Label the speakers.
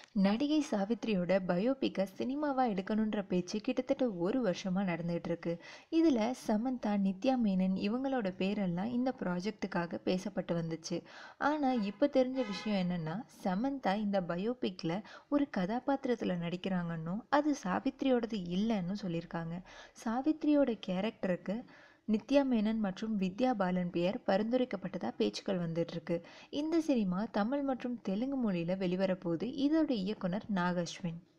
Speaker 1: நடிகை சாவித்ரியோட பயோபிக்கை சினிமாவாக எடுக்கணுன்ற பேச்சு கிட்டத்தட்ட ஒரு வருஷமாக நடந்துகிட்டு இருக்கு இதில் சமந்தா நித்யா மேனன் இவங்களோட பேரெல்லாம் இந்த ப்ராஜெக்ட்டுக்காக பேசப்பட்டு வந்துச்சு ஆனால் இப்போ தெரிஞ்ச விஷயம் என்னென்னா சமந்தா இந்த பயோபிக்கில் ஒரு கதாபாத்திரத்தில் நடிக்கிறாங்கன்னும் அது சாவித்ரியோடது இல்லைன்னு சொல்லியிருக்காங்க சாவித்ரியோட கேரக்டருக்கு நித்யா மேனன் மற்றும் வித்யா பாலன் பெயர் பரிந்துரைக்கப்பட்டதாக பேச்சுக்கள் வந்துட்டுருக்கு இந்த சினிமா தமிழ் மற்றும் தெலுங்கு மொழியில் வெளிவரப்போகுது இதோட இயக்குனர் நாக் அஸ்வின்